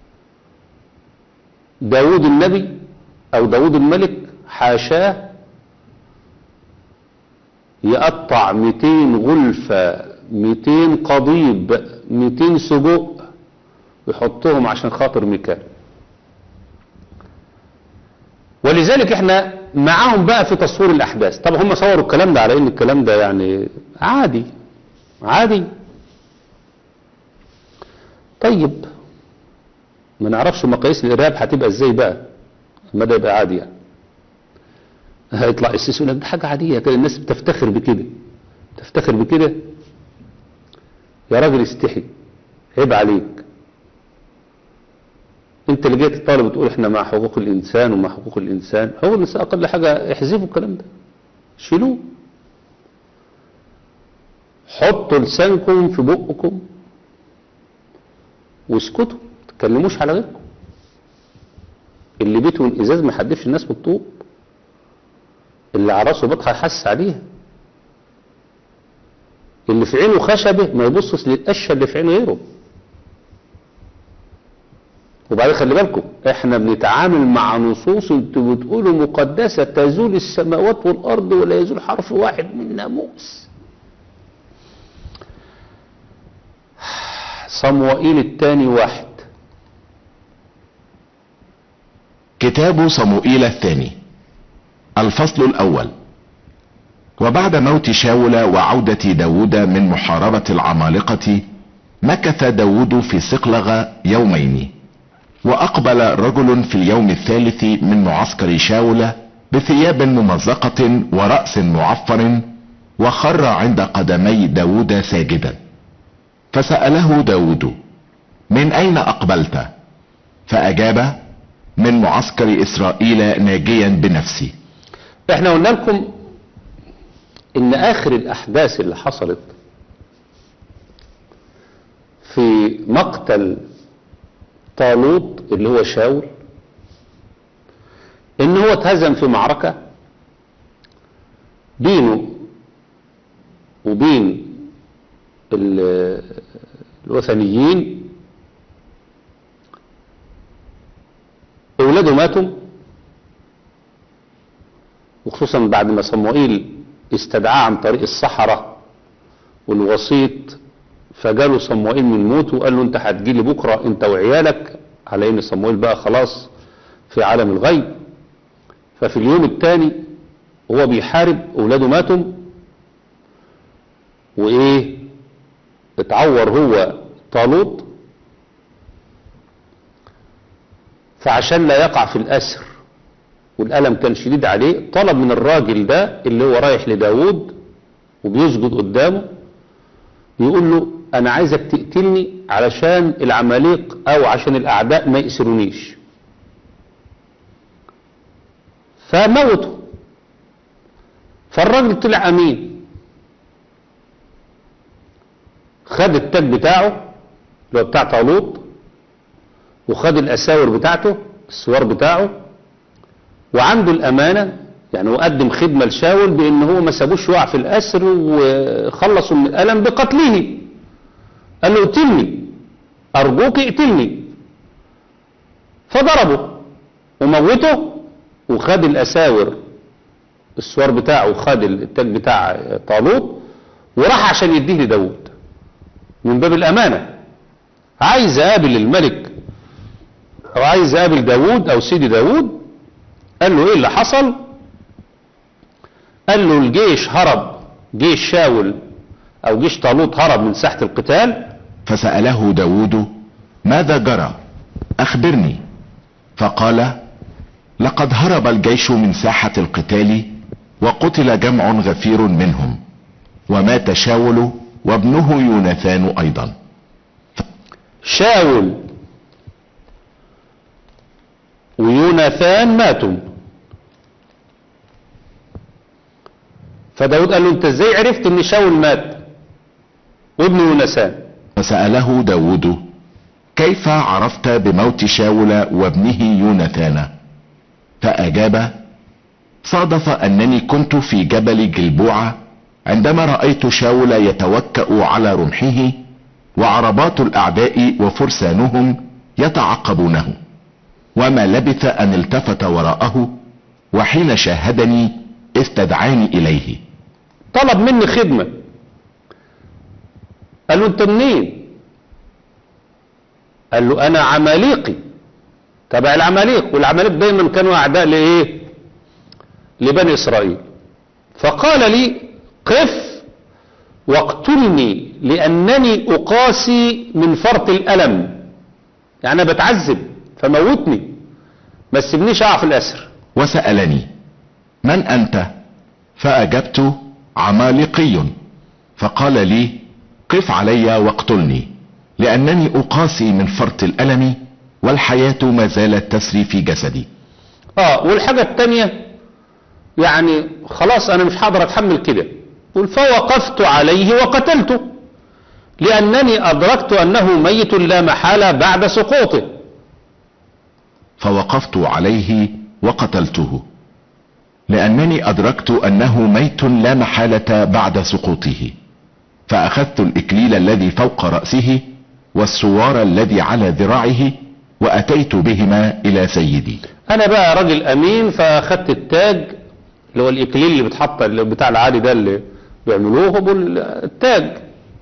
داود النبي أو داود الملك حاشاه يقطع 200 غلفة 200 قضيب 200 سجق ويحطهم عشان خاطر ميكال ولذلك احنا معاهم بقى في تصوير الاحداث طب هم صوروا الكلام ده على ان الكلام ده يعني عادي عادي طيب ما نعرفش مقاييس الارهاب هتبقى ازاي بقى ما ده يبقى عادي يعني هيطلع السيسي يقول لك ده حاجه عاديه كده الناس بتفتخر بكده تفتخر بكده يا راجل استحي عيب عليك انت اللي جيت تطالب وتقول احنا مع حقوق الانسان ومع حقوق الانسان هو الناس اقل حاجه احذفوا الكلام ده شيلوه حطوا لسانكم في بقكم واسكتوا ما تتكلموش على غيركم اللي بيته الازاز ما يحدفش الناس بالطوب اللي على راسه بطحه يحس عليها اللي في عينه خشبه ما يبصش للقشه اللي في عين غيره وبعدين خلي بالكم احنا بنتعامل مع نصوص انتوا بتقولوا مقدسة تزول السماوات والارض ولا يزول حرف واحد من ناموس صموئيل الثاني واحد كتاب صموئيل الثاني الفصل الأول وبعد موت شاول وعودة داود من محاربة العمالقة مكث داود في صقلغ يومين وأقبل رجل في اليوم الثالث من معسكر شاول بثياب ممزقة ورأس معفر وخر عند قدمي داود ساجدا فسأله داود من أين أقبلت فأجاب من معسكر إسرائيل ناجيا بنفسي احنا قلنا لكم ان اخر الاحداث اللي حصلت في مقتل طالوت اللي هو شاول ان هو اتهزم في معركة بينه وبين ال- الوثنيين اولاده ماتوا وخصوصا بعد ما صموئيل استدعاه عن طريق الصحراء والوسيط فجاله صموئيل من موته وقال له انت هتجيلي بكرة انت وعيالك على ان صموئيل بقى خلاص في عالم الغيب ففي اليوم الثاني هو بيحارب اولاده ماتوا وايه اتعور هو طالوت فعشان لا يقع في الاسر والألم كان شديد عليه طلب من الراجل ده اللي هو رايح لداود وبيسجد قدامه يقول له أنا عايزك تقتلني علشان العماليق أو عشان الأعداء ما يأسرونيش فموته فالراجل طلع أمين خد التاج بتاعه اللي هو بتاع طالوت وخد الأساور بتاعته السوار بتاعه وعنده الأمانة يعني هو قدم خدمة لشاول بأن هو ما سابوش يقع في الأسر وخلصوا من الألم بقتله قال له اقتلني أرجوك اقتلني فضربه وموته وخد الأساور السوار بتاعه وخد التاج بتاع طالوت وراح عشان يديه لداود من باب الأمانة عايز أقابل الملك أو عايز أقابل داود أو سيدي داود قال له ايه اللي حصل قال له الجيش هرب جيش شاول او جيش طالوت هرب من ساحة القتال فسأله داود ماذا جرى أخبرني فقال لقد هرب الجيش من ساحة القتال وقتل جمع غفير منهم ومات شاول وابنه يوناثان أيضا شاول ويوناثان ماتوا فداود قال له انت ازاي عرفت ان شاول مات وابن يوناثان فسأله داود كيف عرفت بموت شاول وابنه يوناثان فأجاب صادف أنني كنت في جبل جلبوعة عندما رأيت شاول يتوكأ على رمحه وعربات الأعداء وفرسانهم يتعقبونه وما لبث أن التفت وراءه وحين شاهدني استدعاني إليه طلب مني خدمة قال له انت منين قال له انا عماليقي تبع العماليق والعماليق دايما كانوا اعداء لايه لبني اسرائيل فقال لي قف واقتلني لانني اقاسي من فرط الالم يعني انا بتعذب فموتني ما تسيبنيش اقع في الاسر وسألني من أنت فأجبت عمالقي فقال لي قف علي واقتلني لأنني أقاسي من فرط الألم والحياة ما زالت تسري في جسدي اه والحاجة التانية يعني خلاص انا مش هقدر اتحمل كده قل فوقفت عليه وقتلته لانني ادركت انه ميت لا محالة بعد سقوطه فوقفت عليه وقتلته لأنني أدركت أنه ميت لا محالة بعد سقوطه فأخذت الإكليل الذي فوق رأسه والسوار الذي على ذراعه وأتيت بهما إلى سيدي انا بقى راجل امين فاخدت التاج اللي هو الاكليل اللي بتحط اللي بتاع العادي ده اللي بيعملوه هو التاج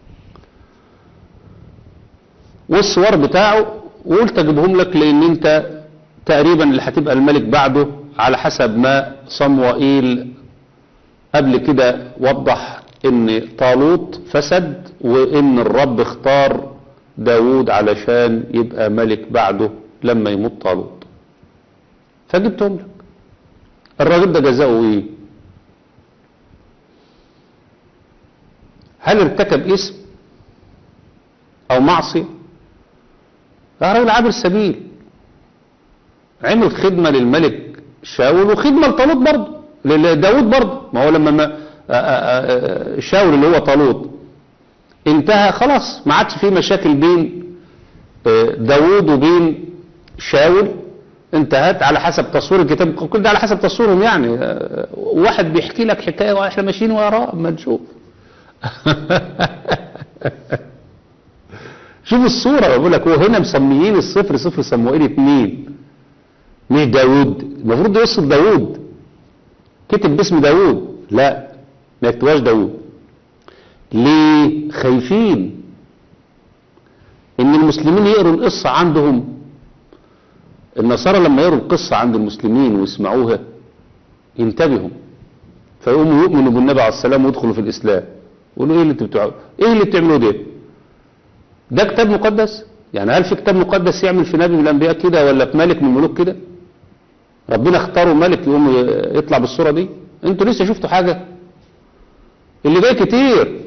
والسوار بتاعه وقلت اجيبهم لك لان انت تقريبا اللي هتبقى الملك بعده على حسب ما صموئيل قبل كده وضح ان طالوت فسد وان الرب اختار داوود علشان يبقى ملك بعده لما يموت طالوت فجبتهم لك الراجل ده جزاؤه ايه هل ارتكب اسم او معصية ده راجل عابر سبيل عمل خدمة للملك شاول وخدمة لطالوت برضه لداود برضه ما هو لما ما آآ آآ شاول اللي هو طالوت انتهى خلاص ما عادش في مشاكل بين داود وبين شاول انتهت على حسب تصوير الكتاب كل ده على حسب تصويرهم يعني واحد بيحكي لك حكاية واحنا ماشيين وراه اما نشوف شوف الصورة بقول لك هو هنا مسميين الصفر صفر صموئيل اتنين مش داود المفروض يوصل داود كتب باسم داود لا ما يكتبهاش داود ليه خايفين ان المسلمين يقروا القصة عندهم النصارى لما يقروا القصة عند المسلمين ويسمعوها ينتبهوا فيقوموا يؤمنوا بالنبي عليه السلام ويدخلوا في الاسلام يقولوا ايه اللي انتوا بتعملوا ايه اللي بتعملوه ده ده كتاب مقدس يعني هل في كتاب مقدس يعمل في نبي من الانبياء كده ولا في ملك من الملوك كده ربنا اختاروا ملك يقوم يطلع بالصورة دي انتوا لسه شفتوا حاجة اللي جاي كتير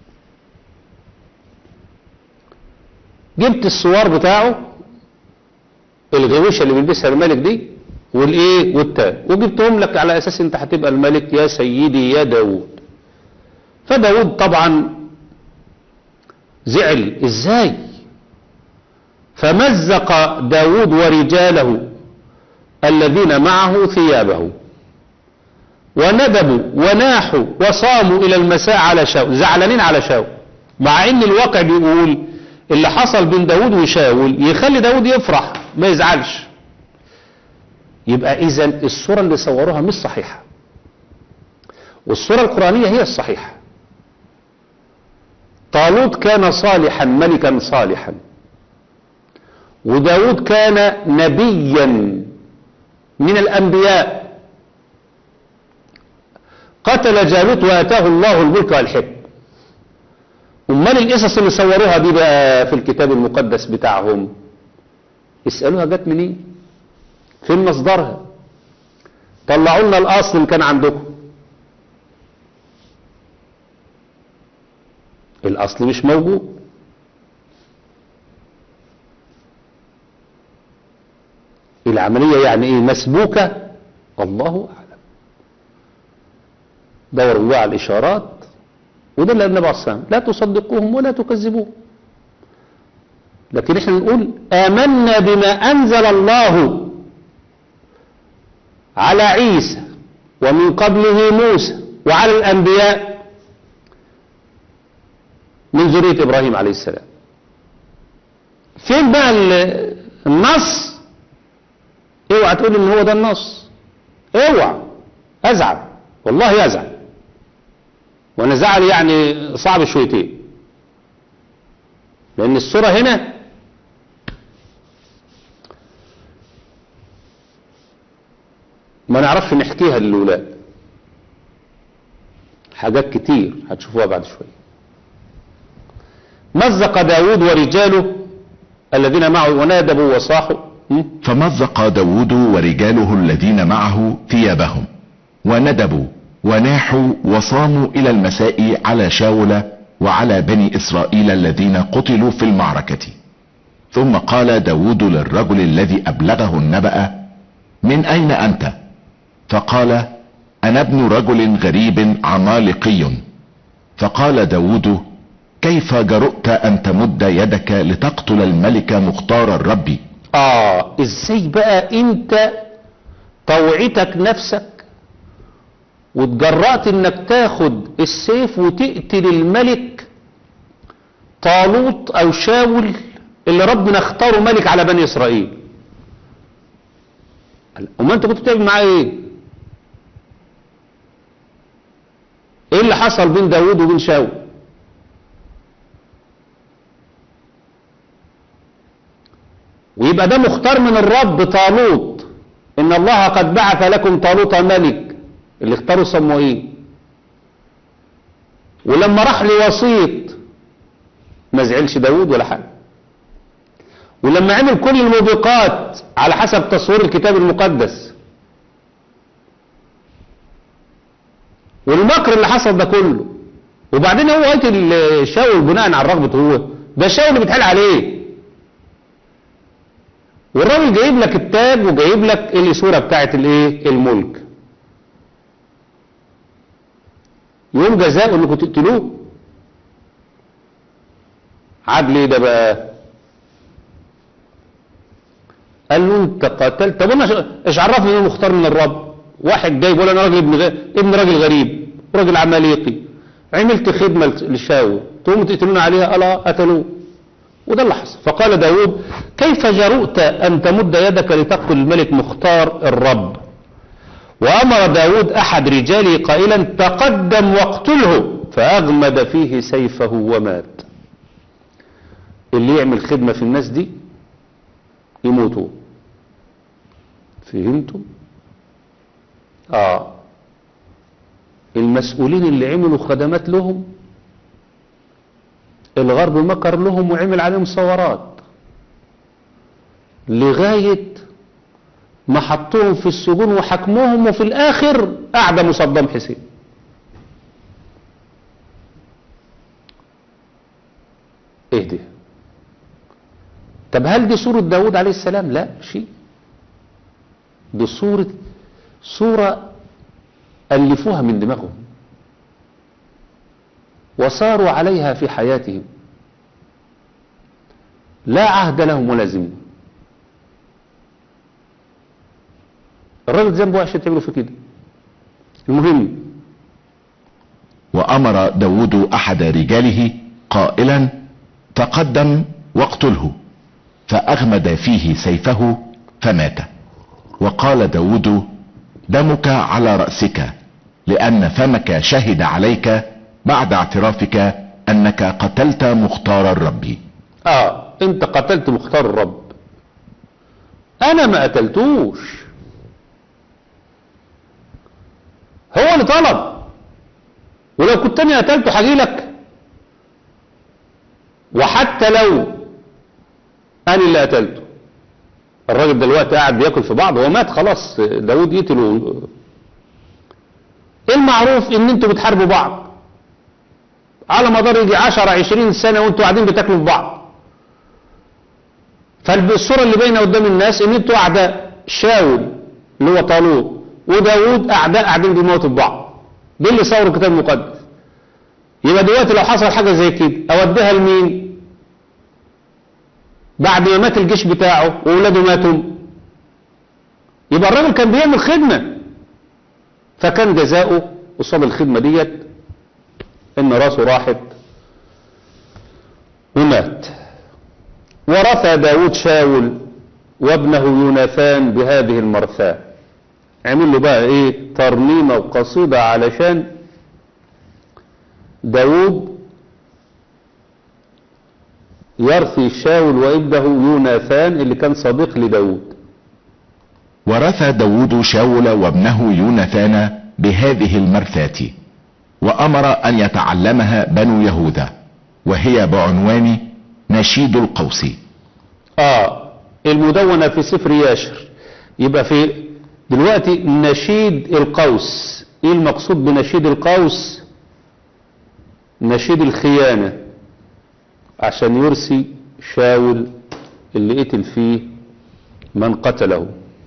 جبت الصور بتاعه الغويشة اللي بيلبسها الملك دي والايه والتاج وجبتهم لك على اساس انت هتبقى الملك يا سيدي يا داود فداود طبعا زعل ازاي فمزق داود ورجاله الذين معه ثيابه وندبوا وناحوا وصاموا الى المساء على شاول زعلانين على شاول مع ان الواقع بيقول اللي حصل بين داود وشاول يخلي داود يفرح ما يزعلش يبقى اذا الصورة اللي صوروها مش صحيحة والصورة القرآنية هي الصحيحة طالوت كان صالحا ملكا صالحا وداود كان نبيا من الأنبياء قتل جالوت وآتاه الله الملك والحكم امال القصص اللي صوروها دي بقى في الكتاب المقدس بتاعهم اسألوها جت منين فين مصدرها طلعوا لنا الاصل اللي كان عندكم الاصل مش موجود العملية يعني ايه مسبوكة الله اعلم دوروا بقى على الاشارات وده اللي النبي عليه الصلاة لا تصدقوهم ولا تكذبوهم لكن احنا نقول آمنا بما أنزل الله على عيسى ومن قبله موسى وعلى الأنبياء من ذرية إبراهيم عليه السلام فين بقى النص اوعى تقول ان هو ده النص اوعى ازعل والله ازعل وانا زعل يعني صعب شويتين لان الصورة هنا ما نعرفش نحكيها للولاد حاجات كتير هتشوفوها بعد شوية مزق داود ورجاله الذين معه ونادبوا وصاحوا م? فمزق داود ورجاله الذين معه ثيابهم وندبوا وناحوا وصاموا الى المساء على شاول وعلى بني اسرائيل الذين قتلوا في المعركة ثم قال داود للرجل الذي ابلغه النبأ من اين انت فقال انا ابن رجل غريب عمالقي فقال داود كيف جرؤت ان تمد يدك لتقتل الملك مختار الرب اه ازاي بقى انت طوعتك نفسك وتجرأت انك تاخد السيف وتقتل الملك طالوت او شاول اللي ربنا اختاره ملك على بني اسرائيل وما انت كنت بتعمل معاه ايه ايه اللي حصل بين داود وبين شاول ويبقى ده مختار من الرب طالوت ان الله قد بعث لكم طالوت ملك اللي اختاروا صموئيل ولما راح لوسيط ما زعلش داود ولا حاجه ولما عمل كل الموبقات على حسب تصوير الكتاب المقدس والمكر اللي حصل ده كله وبعدين هو قتل شاول بناء على رغبته هو ده شاول اللي بيتحال عليه والراجل جايب لك التاج وجايب لك الصوره بتاعت الايه الملك يوم جزاء انكم تقتلوه عدل ايه ده بقى قال له انت قتلت طب انا ايش عرفني انه مختار من الرب واحد جايب ولا انا راجل ابن غ... ابن راجل غريب راجل عماليقي عملت خدمه للشاول تقوموا تقتلون عليها الا قتلوه وده اللي حصل فقال داود كيف جرؤت أن تمد يدك لتقتل الملك مختار الرب وأمر داود أحد رجاله قائلا تقدم واقتله فأغمد فيه سيفه ومات اللي يعمل خدمة في الناس دي يموتوا فهمتوا آه المسؤولين اللي عملوا خدمات لهم الغرب مكر لهم وعمل عليهم ثورات لغاية ما حطوهم في السجون وحكموهم وفي الآخر أعدموا صدام حسين ايه دي طب هل دي صورة داود عليه السلام لا شيء دي صورة صورة ألفوها من دماغهم وصاروا عليها في حياتهم لا عهد لهم ولا ذمه الراجل ذنبه عشان تعملوا في كده المهم وامر داود احد رجاله قائلا تقدم واقتله فاغمد فيه سيفه فمات وقال داود دمك على رأسك لان فمك شهد عليك بعد اعترافك انك قتلت مختار الرب اه انت قتلت مختار الرب انا ما قتلتوش هو اللي طلب ولو كنت انا قتلته هاجي لك وحتى لو انا اللي قتلته الراجل دلوقتي قاعد بياكل في بعض هو مات خلاص داود يقتله المعروف ان انتوا بتحاربوا بعض على مدار يجي 10 20 سنة وانتوا قاعدين بتاكلوا في بعض فالصورة اللي باينه قدام الناس ان انتوا اعداء شاول اللي هو طالوت وداوود اعداء قاعدين بيموتوا في بعض دي اللي صوروا الكتاب المقدس يبقى دلوقتي لو حصل حاجة زي كده اوديها لمين بعد ما مات الجيش بتاعه واولاده ماتوا يبقى الراجل كان بيعمل خدمة فكان جزاؤه قصاد الخدمة ديت ان راسه راحت ومات ورثى داود شاول وابنه يوناثان بهذه المرثاة عمل له بقى ايه ترنيمة وقصيدة علشان داود يرثي شاول وابنه يوناثان اللي كان صديق لداود ورث داود شاول وابنه يوناثان بهذه المرثاة وامر ان يتعلمها بنو يهوذا وهي بعنوان نشيد القوس اه المدونة في سفر ياشر يبقى في دلوقتي نشيد القوس ايه المقصود بنشيد القوس نشيد الخيانة عشان يرسي شاول اللي قتل فيه من قتله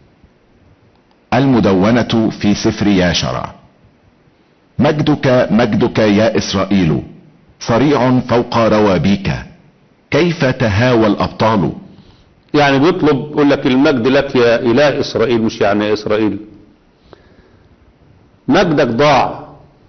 المدونة في سفر ياشر مجدك مجدك يا اسرائيل صريع فوق روابيك كيف تهاوى الابطال يعني بيطلب يقول لك المجد لك يا اله اسرائيل مش يعني يا اسرائيل مجدك ضاع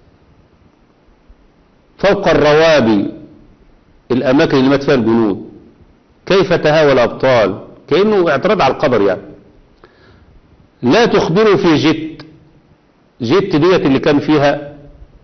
فوق الروابي الاماكن اللي مات فيها الجنود كيف تهاوى الابطال كانه اعتراض على القدر يعني لا تخبروا في جت جت ديت اللي كان فيها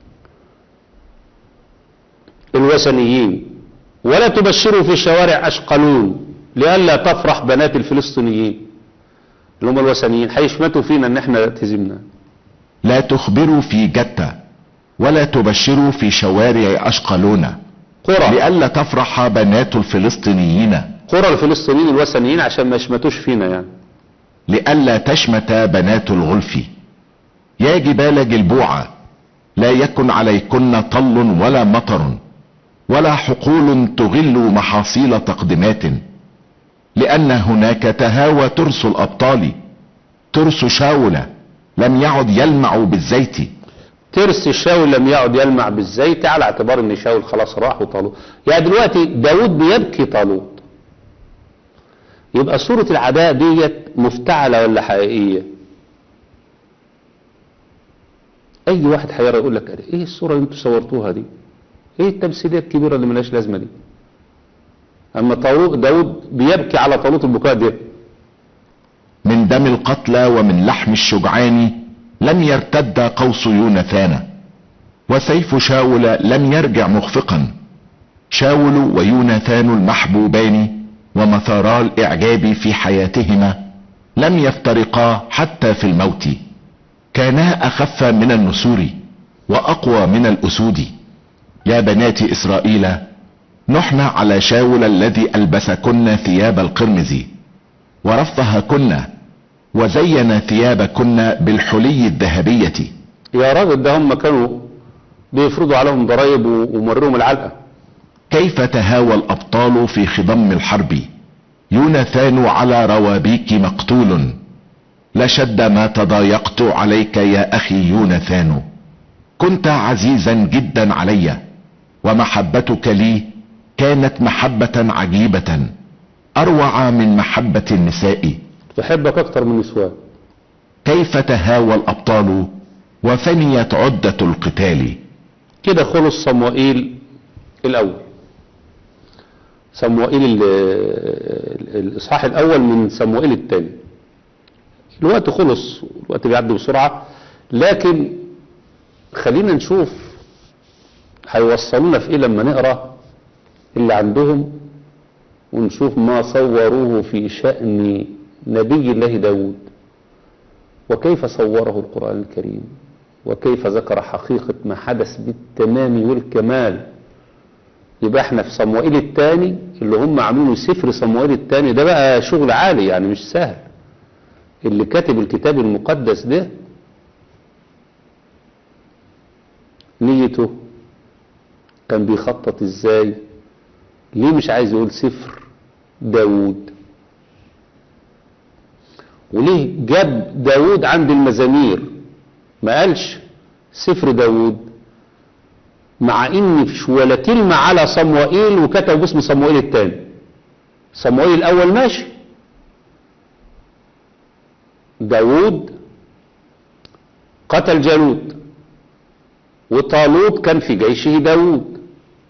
الوثنيين ولا تبشروا في شوارع أشقلون لئلا تفرح بنات الفلسطينيين اللي هم الوثنيين هيشمتوا فينا ان احنا تهزمنا لا تخبروا في جتة ولا تبشروا في شوارع اشقلون قرى لئلا تفرح بنات الفلسطينيين قرى الفلسطينيين الوثنيين عشان ما يشمتوش فينا يعني لئلا تشمت بنات الغلف يا جبال جلبوعة لا يكن عليكن طل ولا مطر ولا حقول تغل محاصيل تقدمات لأن هناك تهاوى ترس الأبطال ترس شاول لم يعد يلمع بالزيت ترس شاول لم يعد يلمع بالزيت على اعتبار ان شاول خلاص راح وطالوت يعني دلوقتي داود بيبكي طالوت يبقى صورة العداء ديت مفتعلة ولا حقيقية اي واحد هيرى يقول لك ايه الصورة اللي انتوا صورتوها دي ايه التمثيلية الكبيرة اللي ملهاش لازمة دي اما طالوت داود بيبكي على طالوت البكاء ده من دم القتلى ومن لحم الشجعان لم يرتد قوس يوناثان وسيف شاول لم يرجع مخفقا شاول ويوناثان المحبوبان ومثارا الاعجاب في حياتهما لم يفترقا حتى في الموت كانا اخف من النسور واقوى من الاسود يا بنات اسرائيل نحن على شاول الذي البسكن ثياب القرمز ورفهكن وزين ثيابكن بالحلي الذهبية يا راجل ده هم كانوا بيفرضوا عليهم ضرائب ومرهم العلقة كيف تهاوى الابطال في خضم الحرب يوناثان على روابيك مقتول لشد ما تضايقت عليك يا اخي يوناثان كنت عزيزا جدا علي ومحبتك لي كانت محبة عجيبة اروع من محبة النساء بحبك اكتر من نسوان كيف تهاوى الابطال وفنيت عدة القتال كده خلص صموئيل الاول صموئيل ال- ال- الاصحاح الاول من صموئيل الثاني الوقت خلص الوقت بيعدي بسرعة لكن خلينا نشوف هيوصلونا في ايه لما نقرا اللي عندهم ونشوف ما صوروه في شأن نبي الله داود وكيف صوره القرآن الكريم وكيف ذكر حقيقة ما حدث بالتمام والكمال يبقى احنا في صموئيل الثاني اللي هم عاملينه سفر صموئيل الثاني ده بقى شغل عالي يعني مش سهل اللي كاتب الكتاب المقدس ده نيته كان بيخطط ازاي ليه مش عايز يقول سفر داود وليه جاب داود عند المزامير ما قالش سفر داود مع ان فيش ولا كلمة على صموئيل وكتب باسم صموئيل الثاني صموئيل الاول ماشي داود قتل جالوت وطالوت كان في جيشه داود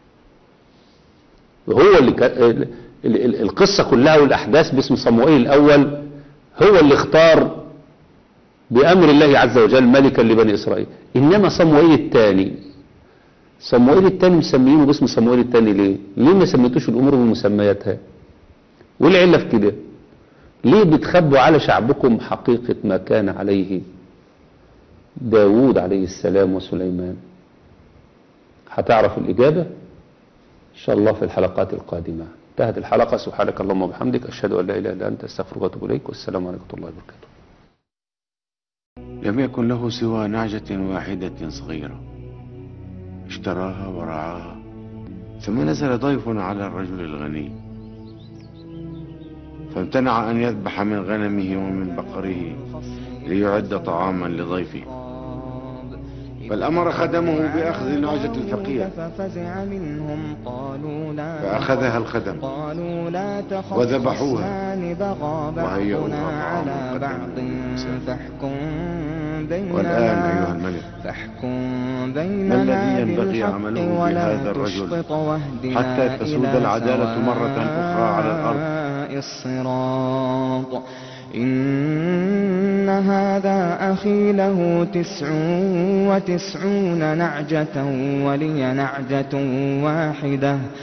هو اللي ك... ال- ال- القصة كلها والأحداث باسم صموئيل الأول هو اللي اختار بأمر الله عز وجل ملكا لبني إسرائيل إنما صموئيل الثاني صموئيل التاني مسميينه باسم صموئيل التاني ليه ليه ما سميتوش الامور بمسمياتها وايه العله في كده ليه بتخبوا على شعبكم حقيقه ما كان عليه داوود عليه السلام وسليمان هتعرف الاجابه ان شاء الله في الحلقات القادمه انتهت الحلقه سبحانك اللهم وبحمدك اشهد ان لا اله الا انت استغفرك واتوب اليك والسلام عليكم ورحمه الله وبركاته لم يكن له سوى نعجة واحدة صغيرة اشتراها ورعاها ثم نزل ضيف على الرجل الغني فامتنع أن يذبح من غنمه ومن بقره ليعد طعاما لضيفه بل أمر خدمه بأخذ نعجة الفقير ففزع منهم قالوا لا فأخذها الخدم قالوا لا تخف وذبحوها. خصمان بغى وهيئوها بعضنا طعاما على قدمه بعض للإنسان. فاحكم بيننا والآن أيها الملك فاحكم ما بيننا الذي ينبغي بالحق عمله ولا بهذا الرجل تشطط واهدنا حتى تسود إلى العدالة مرة أخرى على الأرض؟ سواء الصراط إن هذا أخي له تسع وتسعون نعجة ولي نعجة واحدة